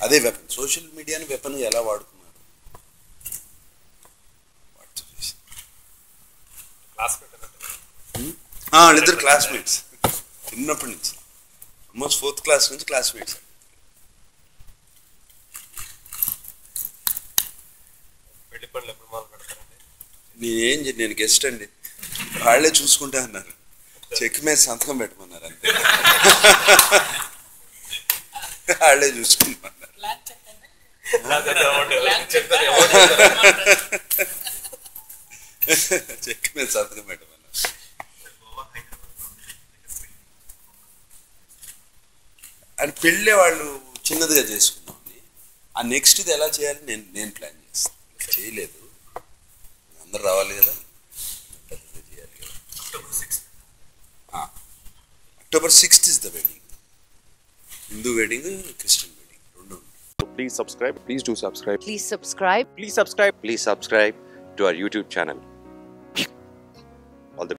అదే weapon social మీడియాని weapon ఎలా వాడుకున్నారు వాట్సాప్ చేసి. క్లాస్ పెట్టినట్టు ఆ, వాళ్ళిద్దరు క్లాస్మేట్స్ చిన్నప్పటి నుంచి ఆల్మోస్ట్ ఫోర్త్ క్లాస్ నుంచి క్లాస్మేట్స్ పెళ్లి పనులు ఎప్పుడు మొదలు పెడతారండి నేనేం చే- నేను గెస్ట్ అండి వాళ్ళే చూసుకుంటా అన్నారు చెక్ మీద సంతకం పెట్టమన్నారు అంతే వాళ్ళే చూసుకుంటున్నారు లేకపోతే అమౌంట్ చెప్తారు అమౌంట్ చెక్ మీద సంతకం పెట్టమన్నారు అని పెళ్ళే వాళ్ళు చిన్నదిగా చేసుకున్నామని ఆ నెక్స్ట్ ఇది ఎలా చేయాలి నేను నేను ప్లాన్ చేస్తాను ఇంకా చేయలేదు అందరు రావాలి కదా పెద్దగా చేయాలి కదా October sixth is the wedding Hindu wedding Christian wedding రెండు ఉన్నాయి Please subscribe. Please do subscribe. Please subscribe. Please subscribe. Please subscribe to our YouTube channel.